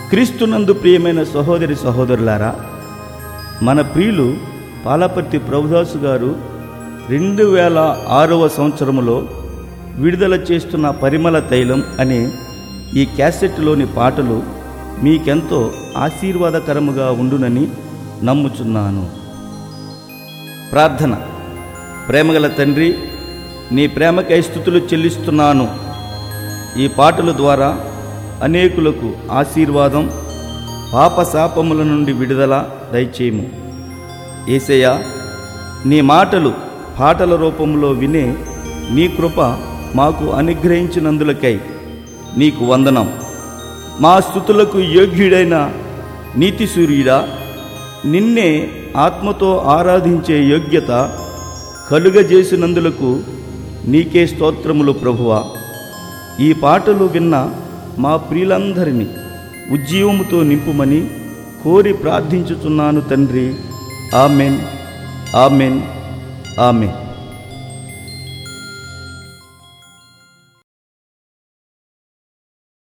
క్రీస్తునందు ప్రియమైన సహోదరి సహోదరులారా మన ప్రియులు పాలపర్తి ప్రభుదాసు గారు రెండు వేల ఆరవ సంవత్సరములో విడుదల చేస్తున్న పరిమళ తైలం అనే ఈ క్యాసెట్లోని పాటలు మీకెంతో ఆశీర్వాదకరముగా ఉండునని నమ్ముచున్నాను ప్రార్థన ప్రేమగల తండ్రి నీ ప్రేమకై స్థుతులు చెల్లిస్తున్నాను ఈ పాటల ద్వారా అనేకులకు ఆశీర్వాదం పాప శాపముల నుండి విడుదల దయచేయము ఏసయ్య నీ మాటలు పాటల రూపంలో వినే నీ కృప మాకు అనుగ్రహించినందులకై నీకు వందనం మా స్థుతులకు యోగ్యుడైన నీతి సూర్యుడా నిన్నే ఆత్మతో ఆరాధించే యోగ్యత కలుగజేసినందులకు నీకే స్తోత్రములు ప్రభువా ఈ పాటలు విన్న మా ప్రియులందరినీ ఉజ్జీవముతో నింపుమని కోరి ప్రార్థించుచున్నాను తండ్రి ఆమెన్ ఆమెన్ ఆమెన్